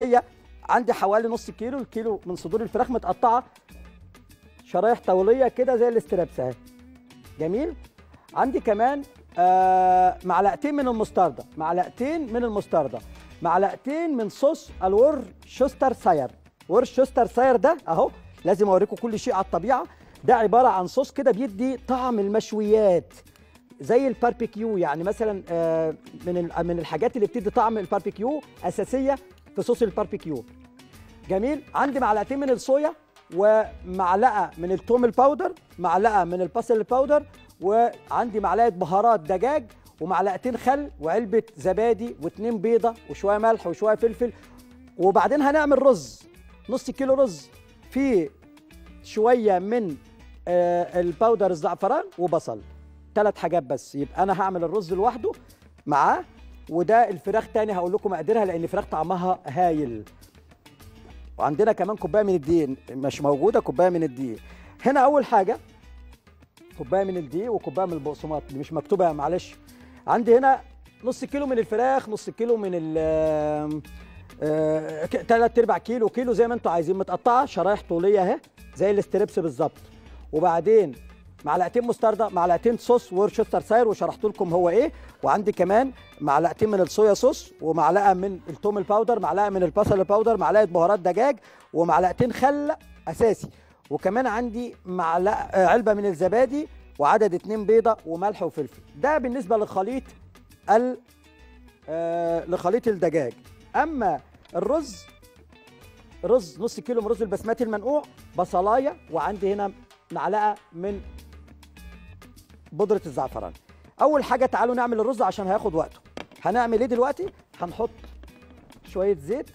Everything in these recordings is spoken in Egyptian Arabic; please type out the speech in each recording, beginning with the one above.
عندي حوالي نص كيلو الكيلو من صدور الفراخ متقطعه شرايح طوليه كده زي الاسترابس اهي جميل عندي كمان آه معلقتين من المستردة معلقتين من المستردة معلقتين من صوص الورشستر ساير ورشستر ساير ده اهو لازم اوريكم كل شيء على الطبيعه ده عباره عن صوص كده بيدي طعم المشويات زي الباربيكيو يعني مثلا آه من ال- من الحاجات اللي بتدي طعم الباربيكيو اساسيه في صوص الباربيكيو جميل عندي معلقتين من الصويا ومعلقه من التوم الباودر معلقه من البصل الباودر وعندي معلقه بهارات دجاج ومعلقتين خل وعلبه زبادي واتنين بيضه وشويه ملح وشويه فلفل وبعدين هنعمل رز نص كيلو رز فيه شويه من آه الباودر الزعفران وبصل ثلاث حاجات بس يبقى انا هعمل الرز لوحده معاه وده الفراخ تاني هقول لكم مقاديرها لان الفراخ طعمها هايل وعندنا كمان كوبايه من الدقيق مش موجوده كوبايه من الدقيق هنا اول حاجه كوبايه من الدقيق وكوبايه من البقسماط اللي مش مكتوبه معلش عندي هنا نص كيلو من الفراخ نص كيلو من ال آه، ك- تلات ارباع كيلو كيلو زي ما انتوا عايزين متقطعه شرايح طوليه اهي زي الاستريبس بالظبط وبعدين معلقتين مستردة معلقتين صوص ورشستر ساير وشرحت لكم هو ايه وعندي كمان معلقتين من الصويا صوص ومعلقه من التوم الباودر معلقه من البصل الباودر معلقه بهارات دجاج ومعلقتين خل اساسي وكمان عندي معلقه آه، علبه من الزبادي وعدد اتنين بيضه وملح وفلفل ده بالنسبه لخليط ال آه، لخليط الدجاج اما الرز رز نص كيلو من رز البسمتي المنقوع بصلايه وعندي هنا معلقه من بودره الزعفران اول حاجه تعالوا نعمل الرز عشان هياخد وقته هنعمل ايه دلوقتي هنحط شويه زيت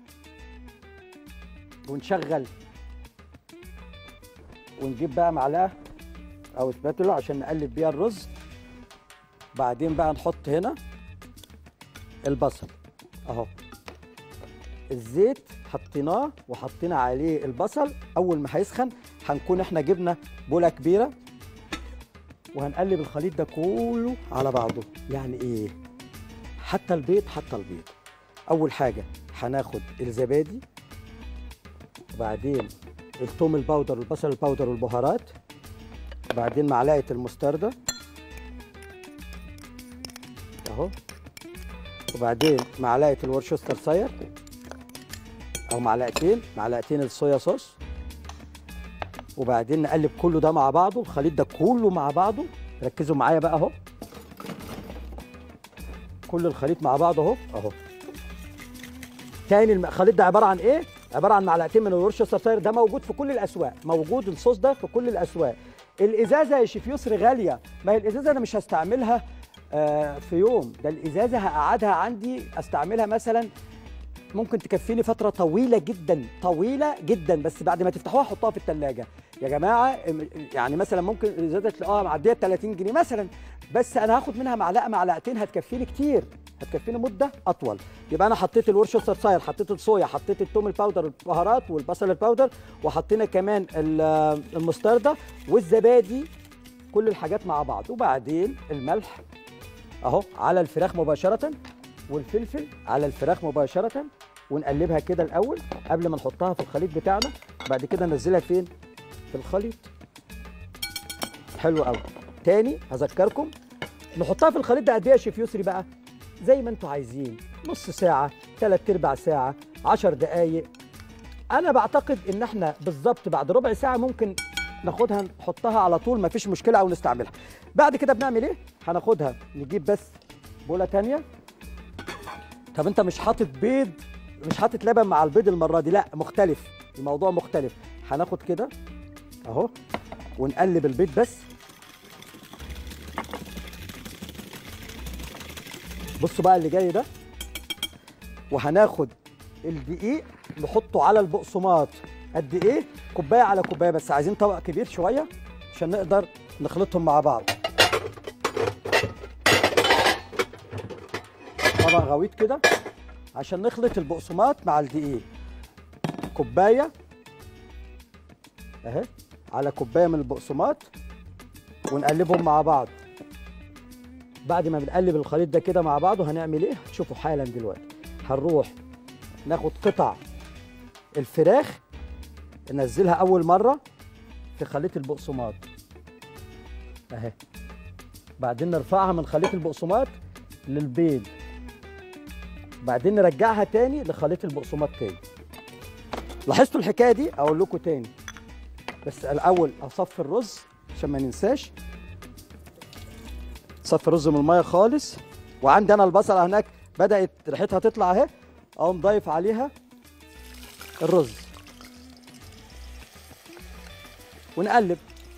ونشغل ونجيب بقى معلقه او سباتولا عشان نقلب بيها الرز بعدين بقى نحط هنا البصل اهو الزيت حطيناه وحطينا عليه البصل اول ما هيسخن هنكون احنا جبنا بوله كبيره وهنقلب الخليط ده كله على بعضه يعني ايه حتى البيض حتى البيض اول حاجه هناخد الزبادي وبعدين الثوم الباودر والبصل الباودر والبهارات بعدين معلقه المستردة اهو وبعدين معلقه الورشستر ساير او معلقتين معلقتين الصويا صوص وبعدين نقلب كله ده مع بعضه الخليط ده كله مع بعضه ركزوا معايا بقى اهو كل الخليط مع بعضه اهو اهو تاني الم- الخليط ده عباره عن ايه عباره عن معلقتين من الورشستر ساير ده موجود في كل الاسواق موجود الصوص ده في كل الاسواق الازازه يا شيف يسري غاليه ما هي الازازه انا مش هستعملها آه، في يوم ده الازازه هقعدها عندي استعملها مثلا ممكن تكفيني فترة طويلة جدا طويلة جدا بس بعد ما تفتحوها حطوها في التلاجة يا جماعة ام- يعني مثلا ممكن الازازة تلاقوها معدية 30 جنيه مثلا بس انا هاخد منها معلقة معلقتين هتكفيني كتير هتكفيني مدة أطول يبقى أنا حطيت الورشستر ساير حطيت الصويا حطيت التوم الباودر البهارات والبصل الباودر وحطينا كمان ال- المستردة والزبادي كل الحاجات مع بعض وبعدين الملح اهو على الفراخ مباشرة والفلفل على الفراخ مباشرة ونقلبها كده الأول قبل ما نحطها في الخليط بتاعنا بعد كده ننزلها فين؟ في الخليط حلو قوي تاني هذكركم نحطها في الخليط ده قد ايه يا شيف يسري بقى؟ زي ما انتوا عايزين نص ساعة تلات ارباع ساعة عشر دقايق انا بعتقد ان احنا بالظبط بعد ربع ساعة ممكن ناخدها نحطها على طول مفيش مشكلة او نستعملها بعد كده بنعمل ايه؟ هناخدها نجيب بس بولة تانية طب انت مش حاطط بيض مش حاطط لبن مع البيض المره دي لا مختلف الموضوع مختلف هناخد كده اهو ونقلب البيض بس بصوا بقى اللي جاي ده وهناخد الدقيق نحطه على البقسماط قد ايه كوبايه على كوبايه بس عايزين طبق كبير شويه عشان نقدر نخلطهم مع بعض طبق غويط كده عشان نخلط البقسماط مع الدقيق كوبايه اهي على كوبايه من البقسماط ونقلبهم مع بعض بعد ما بنقلب الخليط ده كده مع بعضه هنعمل ايه هتشوفوا حالا دلوقتي هنروح ناخد قطع الفراخ ننزلها اول مره في خليط البقسماط اهي بعدين نرفعها من خليط البقسماط للبيض بعدين نرجعها تاني لخليط البقسماط تاني لاحظتوا الحكايه دي اقول لكم تاني بس الاول اصفي الرز عشان ما ننساش صفي الرز من الميه خالص وعندي انا البصله هناك بدات ريحتها تطلع اهي اقوم ضايف عليها الرز ونقلب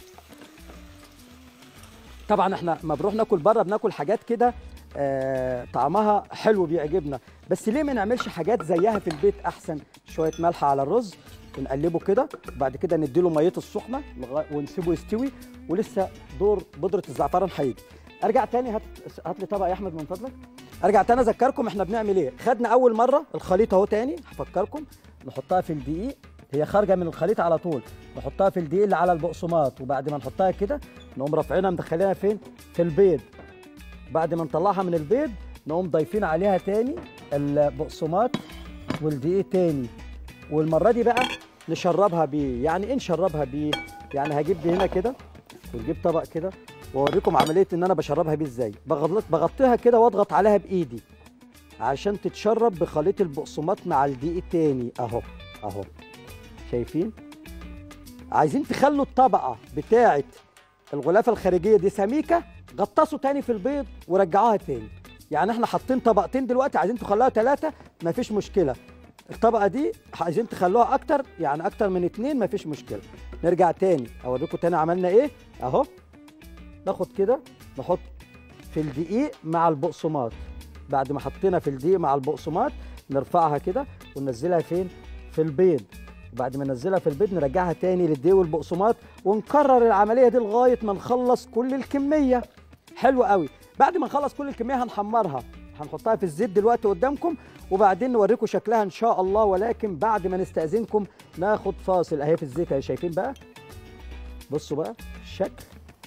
طبعا احنا ما بنروح ناكل بره بناكل حاجات كده آه طعمها حلو بيعجبنا بس ليه ما نعملش حاجات زيها في البيت احسن شويه ملح على الرز ونقلبه كده وبعد كده نديله ميته السخنه لغاية- ونسيبه يستوي ولسه دور بودره الزعفران هيجي ارجع تاني هات هات لي طبق يا احمد من فضلك ارجع تاني اذكركم احنا بنعمل ايه خدنا اول مره الخليط اهو تاني هفكركم نحطها في الدقيق هي خارجه من الخليط على طول نحطها في الدقيق اللي على البقسماط وبعد ما نحطها كده نقوم رافعينها مدخلينها فين في البيض بعد ما نطلعها من البيض نقوم ضايفين عليها تاني البقسماط والدقيق تاني والمره دي بقى نشربها بيه يعني ايه نشربها بيه يعني هجيب دي هنا كده ونجيب طبق كده واوريكم عمليه ان انا بشربها بيه ازاي بغلط بغطيها كده واضغط عليها بايدي عشان تتشرب بخليط البقسماط مع الدقيق تاني اهو اهو شايفين عايزين تخلوا الطبقه بتاعه الغلافه الخارجيه دي سميكه غطسوا تاني في البيض ورجعوها تاني يعني احنا حاطين طبقتين دلوقتي عايزين تخلوها ثلاثه مفيش مشكله الطبقه دي عايزين تخلوها اكتر يعني اكتر من اتنين مفيش مشكله نرجع تاني اوريكم تاني عملنا ايه اهو ناخد كده نحط في الدقيق مع البقسماط بعد ما حطينا في الدقيق مع البقسماط نرفعها كده وننزلها فين في البيض وبعد ما ننزلها في البيض نرجعها تاني للدقيق والبقسماط ونكرر العمليه دي لغايه ما نخلص كل الكميه حلو قوي بعد ما نخلص كل الكميه هنحمرها هنحطها في الزيت دلوقتي قدامكم وبعدين نوريكم شكلها ان شاء الله ولكن بعد ما نستأذنكم ناخد فاصل اهي في الزيت اهي شايفين بقى بصوا بقى الشكل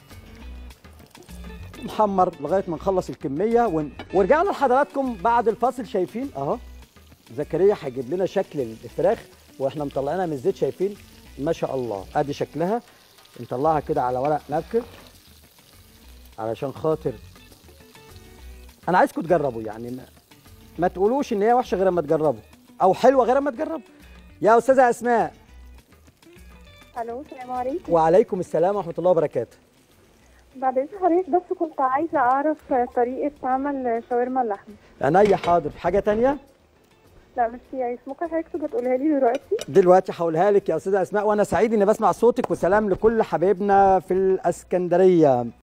نحمر لغايه ما نخلص الكميه ون... ورجعنا لحضراتكم بعد الفاصل شايفين اهو زكريا هيجيب لنا شكل الفراخ واحنا مطلعينها من الزيت شايفين ما شاء الله ادي شكلها نطلعها كده على ورق نابكن علشان خاطر انا عايزكم تجربوا يعني ما, ما تقولوش ان هي وحشه غير اما تجربوا او حلوه غير اما تجربوا يا استاذه اسماء الو السلام عليكم وعليكم السلام ورحمه الله وبركاته بعد اذن حضرتك بس كنت عايزه اعرف طريقه عمل شاورما اللحم عينيا حاضر حاجه تانية لا مش يعني ممكن حضرتك تبقى تقولها لي دلوقتي دلوقتي هقولها لك يا استاذه اسماء وانا سعيد اني بسمع صوتك وسلام لكل حبايبنا في الاسكندريه